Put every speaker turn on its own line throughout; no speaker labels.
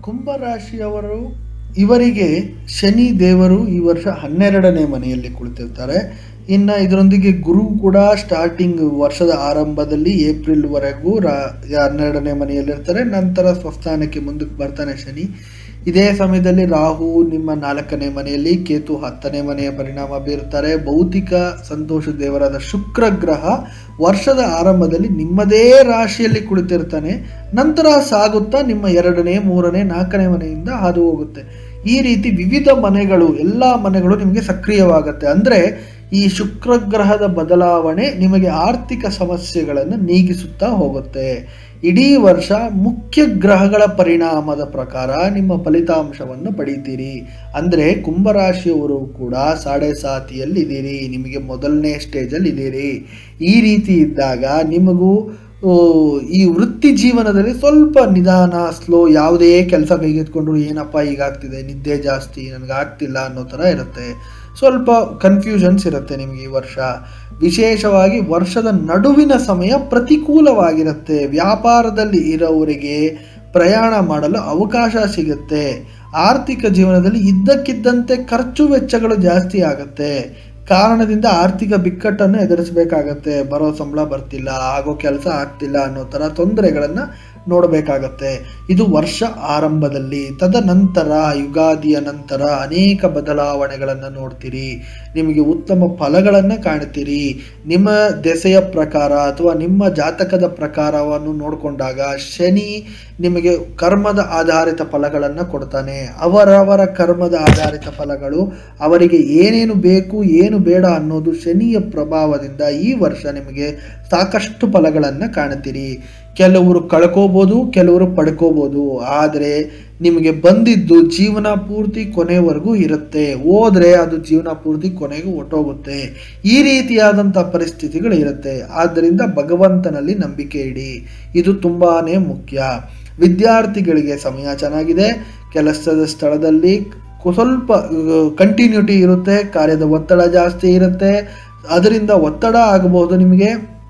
ಕುಂಭರಾಶಿಯವರು ಇವರಿಗೆ ಶನಿ ದೇವರು ಈ ವರ್ಷ ಹನ್ನೆರಡನೇ ಮನೆಯಲ್ಲಿ ಕುಳಿತಿರ್ತಾರೆ ಇನ್ನು ಇದರೊಂದಿಗೆ ಗುರು ಕೂಡ ಸ್ಟಾರ್ಟಿಂಗ್ ವರ್ಷದ ಆರಂಭದಲ್ಲಿ ಏಪ್ರಿಲ್ವರೆಗೂ ರಾ ಹನ್ನೆರಡನೇ ಮನೆಯಲ್ಲಿರ್ತಾರೆ ನಂತರ ಸ್ವಸ್ಥಾನಕ್ಕೆ ಮುಂದಕ್ಕೆ ಬರ್ತಾನೆ ಶನಿ ಇದೇ ಸಮಯದಲ್ಲಿ ರಾಹು ನಿಮ್ಮ ನಾಲ್ಕನೇ ಮನೆಯಲ್ಲಿ ಕೇತು ಹತ್ತನೇ ಮನೆಯ ಪರಿಣಾಮ ಬೀರುತ್ತಾರೆ ಭೌತಿಕ ಸಂತೋಷ ದೇವರಾದ ಶುಕ್ರ ಗ್ರಹ ವರ್ಷದ ಆರಂಭದಲ್ಲಿ ನಿಮ್ಮದೇ ರಾಶಿಯಲ್ಲಿ ಕುಳಿತಿರ್ತಾನೆ ನಂತರ ಸಾಗುತ್ತಾ ನಿಮ್ಮ ಎರಡನೇ ಮೂರನೇ ನಾಲ್ಕನೇ ಮನೆಯಿಂದ ಹಾದು ಹೋಗುತ್ತೆ ಈ ರೀತಿ ವಿವಿಧ ಮನೆಗಳು ಎಲ್ಲ ಮನೆಗಳು ನಿಮಗೆ ಸಕ್ರಿಯವಾಗುತ್ತೆ ಅಂದರೆ ಈ ಶುಕ್ರ ಗ್ರಹದ ಬದಲಾವಣೆ ನಿಮಗೆ ಆರ್ಥಿಕ ಸಮಸ್ಯೆಗಳನ್ನು ನೀಗಿಸುತ್ತಾ ಹೋಗುತ್ತೆ ಇಡೀ ವರ್ಷ ಮುಖ್ಯ ಗ್ರಹಗಳ ಪರಿಣಾಮದ ಪ್ರಕಾರ ನಿಮ್ಮ ಫಲಿತಾಂಶವನ್ನು ಪಡಿತೀರಿ ಅಂದರೆ ಕುಂಭರಾಶಿಯವರು ಕೂಡ ಸಾಡೆ ಸಾತಿಯಲ್ಲಿದ್ದೀರಿ ನಿಮಗೆ ಮೊದಲನೇ ಸ್ಟೇಜಲ್ಲಿ ಇದ್ದೀರಿ ಈ ರೀತಿ ಇದ್ದಾಗ ನಿಮಗೂ ಓ, ಈ ವೃತ್ತಿ ಜೀವನದಲ್ಲಿ ಸ್ವಲ್ಪ ನಿಧಾನ ಸ್ಲೋ ಯಾವುದೇ ಕೆಲಸ ಕೈಗೆತ್ಕೊಂಡ್ರು ಏನಪ್ಪ ಈಗಾಗ್ತಿದೆ ನಿದ್ದೆ ಜಾಸ್ತಿ ನನಗೆ ಆಗ್ತಿಲ್ಲ ಅನ್ನೋ ಥರ ಇರುತ್ತೆ ಸ್ವಲ್ಪ ಕನ್ಫ್ಯೂಷನ್ಸ್ ಇರುತ್ತೆ ನಿಮಗೆ ಈ ವರ್ಷ ವಿಶೇಷವಾಗಿ ವರ್ಷದ ನಡುವಿನ ಸಮಯ ಪ್ರತಿಕೂಲವಾಗಿರುತ್ತೆ ವ್ಯಾಪಾರದಲ್ಲಿ ಇರೋವರಿಗೆ ಪ್ರಯಾಣ ಮಾಡಲು ಅವಕಾಶ ಸಿಗುತ್ತೆ ಆರ್ಥಿಕ ಜೀವನದಲ್ಲಿ ಇದ್ದಕ್ಕಿದ್ದಂತೆ ಖರ್ಚು ವೆಚ್ಚಗಳು ಜಾಸ್ತಿ ಆಗುತ್ತೆ ಕಾರಣದಿಂದ ಆರ್ಥಿಕ ಬಿಕ್ಕಟ್ಟನ್ನು ಎದುರಿಸಬೇಕಾಗತ್ತೆ ಬರೋ ಸಂಬಳ ಬರ್ತಿಲ್ಲ ಆಗೋ ಕೆಲಸ ಆಗ್ತಿಲ್ಲ ಅನ್ನೋ ಥರ ತೊಂದರೆಗಳನ್ನು ನೋಡಬೇಕಾಗತ್ತೆ ಇದು ವರ್ಷ ಆರಂಭದಲ್ಲಿ ತದನಂತರ ಯುಗಾದಿಯ ನಂತರ ಅನೇಕ ಬದಲಾವಣೆಗಳನ್ನು ನೋಡ್ತೀರಿ ನಿಮಗೆ ಉತ್ತಮ ಫಲಗಳನ್ನು ಕಾಣ್ತೀರಿ ನಿಮ್ಮ ದೆಸೆಯ ಪ್ರಕಾರ ಅಥವಾ ನಿಮ್ಮ ಜಾತಕದ ಪ್ರಕಾರವನ್ನು ನೋಡಿಕೊಂಡಾಗ ಶನಿ ನಿಮಗೆ ಕರ್ಮದ ಆಧಾರಿತ ಫಲಗಳನ್ನು ಕೊಡ್ತಾನೆ ಅವರವರ ಕರ್ಮದ ಆಧಾರಿತ ಫಲಗಳು ಅವರಿಗೆ ಏನೇನು ಬೇಕು ಏನು ಬೇಡ ಅನ್ನೋದು ಶನಿಯ ಪ್ರಭಾವದಿಂದ ಈ ವರ್ಷ ನಿಮಗೆ ಸಾಕಷ್ಟು ಫಲಗಳನ್ನು ಕಾಣ್ತೀರಿ ಕೆಲವರು ಕಳ್ಕೋಬೋದು ಕೆಲವರು ಪಡ್ಕೋಬೋದು ಆದರೆ ನಿಮಗೆ ಬಂದಿದ್ದು ಜೀವನ ಪೂರ್ತಿ ಕೊನೆವರೆಗೂ ಇರುತ್ತೆ ಹೋದ್ರೆ ಅದು ಜೀವನ ಪೂರ್ತಿ ಕೊನೆಗೂ ಹೊಟ್ಟೋಗುತ್ತೆ ಈ ರೀತಿಯಾದಂಥ ಪರಿಸ್ಥಿತಿಗಳು ಇರುತ್ತೆ ಆದ್ದರಿಂದ ಭಗವಂತನಲ್ಲಿ ನಂಬಿಕೆ ಇಡಿ ಇದು ತುಂಬಾ ಮುಖ್ಯ ವಿದ್ಯಾರ್ಥಿಗಳಿಗೆ ಸಮಯ ಚೆನ್ನಾಗಿದೆ ಕೆಲಸದ ಸ್ಥಳದಲ್ಲಿ ಕು- ಸ್ವಲ್ಪ ಕಂಟಿನ್ಯೂಟಿ ಇರುತ್ತೆ ಕಾರ್ಯದ ಒತ್ತಡ ಜಾಸ್ತಿ ಇರುತ್ತೆ ಅದರಿಂದ ಒತ್ತಡ ಆಗಬಹುದು ನಿಮಗೆ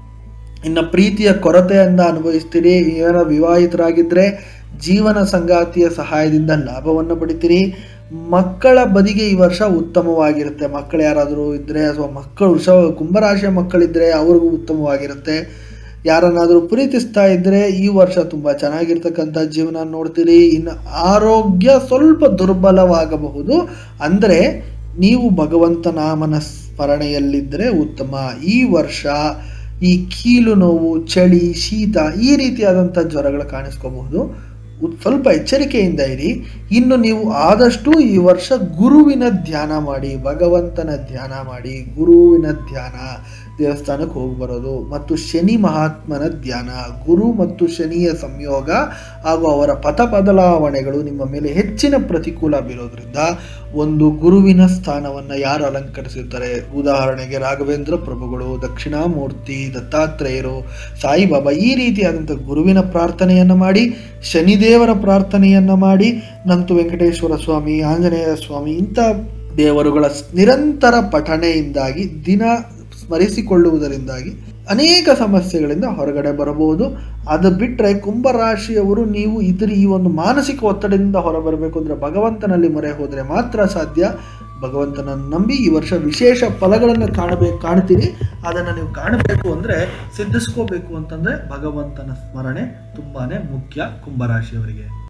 ಇನ್ನು ಪ್ರೀತಿಯ ಕೊರತೆಯಿಂದ ಅನುಭವಿಸ್ತೀರಿ ಏನೋ ವಿವಾಹಿತರಾಗಿದ್ದರೆ ಜೀವನ ಸಂಗಾತಿಯ ಸಹಾಯದಿಂದ ಲಾಭವನ್ನು ಪಡಿತೀರಿ ಮಕ್ಕಳ ಬದಿಗೆ ಈ ವರ್ಷ ಉತ್ತಮವಾಗಿರುತ್ತೆ ಮಕ್ಕಳು ಯಾರಾದರೂ ಇದ್ದರೆ ಅಥವಾ ಮಕ್ಕಳು ವೃಷ ಕುಂಭರಾಶಿಯ ಮಕ್ಕಳಿದ್ದರೆ ಅವ್ರಿಗೂ ಉತ್ತಮವಾಗಿರುತ್ತೆ ಯಾರನ್ನಾದರೂ ಪ್ರೀತಿಸ್ತಾ ಇದ್ದರೆ ಈ ವರ್ಷ ತುಂಬ ಚೆನ್ನಾಗಿರ್ತಕ್ಕಂಥ ಜೀವನ ನೋಡ್ತೀರಿ ಇನ್ನು ಆರೋಗ್ಯ ಸ್ವಲ್ಪ ದುರ್ಬಲವಾಗಬಹುದು ಅಂದರೆ ನೀವು ಭಗವಂತ ನಾಮನ ಸ್ಮರಣೆಯಲ್ಲಿದ್ದರೆ ಉತ್ತಮ ಈ ವರ್ಷ ಈ ಕೀಲು ನೋವು ಚಳಿ ಶೀತ ಈ ರೀತಿಯಾದಂಥ ಜ್ವರಗಳು ಕಾಣಿಸ್ಕೋಬಹುದು ಉತ್- ಸ್ವಲ್ಪ ಎಚ್ಚರಿಕೆಯಿಂದ ಇರಿ ಇನ್ನು ನೀವು ಆದಷ್ಟು ಈ ವರ್ಷ ಗುರುವಿನ ಧ್ಯಾನ ಮಾಡಿ ಭಗವಂತನ ಧ್ಯಾನ ಮಾಡಿ ಗುರುವಿನ ಧ್ಯಾನ ದೇವಸ್ಥಾನಕ್ಕೆ ಹೋಗಿ ಬರೋದು ಮತ್ತು ಶನಿ ಮಹಾತ್ಮನ ಧ್ಯಾನ ಗುರು ಮತ್ತು ಶನಿಯ ಸಂಯೋಗ ಹಾಗೂ ಅವರ ಪಥ ಬದಲಾವಣೆಗಳು ನಿಮ್ಮ ಮೇಲೆ ಹೆಚ್ಚಿನ ಪ್ರತಿಕೂಲ ಬೀರೋದ್ರಿಂದ ಒಂದು ಗುರುವಿನ ಸ್ಥಾನವನ್ನು ಯಾರು ಅಲಂಕರಿಸಿರ್ತಾರೆ ಉದಾಹರಣೆಗೆ ರಾಘವೇಂದ್ರ ಪ್ರಭುಗಳು ದಕ್ಷಿಣಾಮೂರ್ತಿ ದತ್ತಾತ್ರೇಯರು ಸಾಯಿಬಾಬಾ ಈ ರೀತಿಯಾದಂಥ ಗುರುವಿನ ಪ್ರಾರ್ಥನೆಯನ್ನು ಮಾಡಿ ಶನಿದೇವರ ಪ್ರಾರ್ಥನೆಯನ್ನು ಮಾಡಿ ನಂತು ವೆಂಕಟೇಶ್ವರ ಸ್ವಾಮಿ ಆಂಜನೇಯ ಸ್ವಾಮಿ ಇಂಥ ದೇವರುಗಳ ಸ್- ನಿರಂತರ ಪಠಣೆಯಿಂದಾಗಿ ದಿನ ಸ್ಮರಿಸಿಕೊಳ್ಳುವುದರಿಂದಾಗಿ ಅನೇಕ ಸಮಸ್ಯೆಗಳಿಂದ ಹೊರಗಡೆ ಬರಬಹುದು ಅದು ಬಿಟ್ಟರೆ ಕುಂಭರಾಶಿಯವರು ನೀವು ಇದ್ರ ಈ ಒಂದು ಮಾನಸಿಕ ಒತ್ತಡದಿಂದ ಹೊರಬರಬೇಕು ಅಂದರೆ ಭಗವಂತನಲ್ಲಿ ಮೊರೆ ಹೋದರೆ ಮಾತ್ರ ಸಾಧ್ಯ ಭಗವಂತನನ್ನು ನಂಬಿ ಈ ವರ್ಷ ವಿಶೇಷ ಫಲಗಳನ್ನು ಕಾಣಬೇಕು ಕಾಣ್ತೀರಿ ಅದನ್ನು ನೀವು ಕಾಣಬೇಕು ಅಂದರೆ ಸಿದ್ಧಿಸ್ಕೋಬೇಕು ಅಂತಂದರೆ ಭಗವಂತನ ಸ್ಮರಣೆ ತುಂಬಾ ಮುಖ್ಯ ಕುಂಭರಾಶಿಯವರಿಗೆ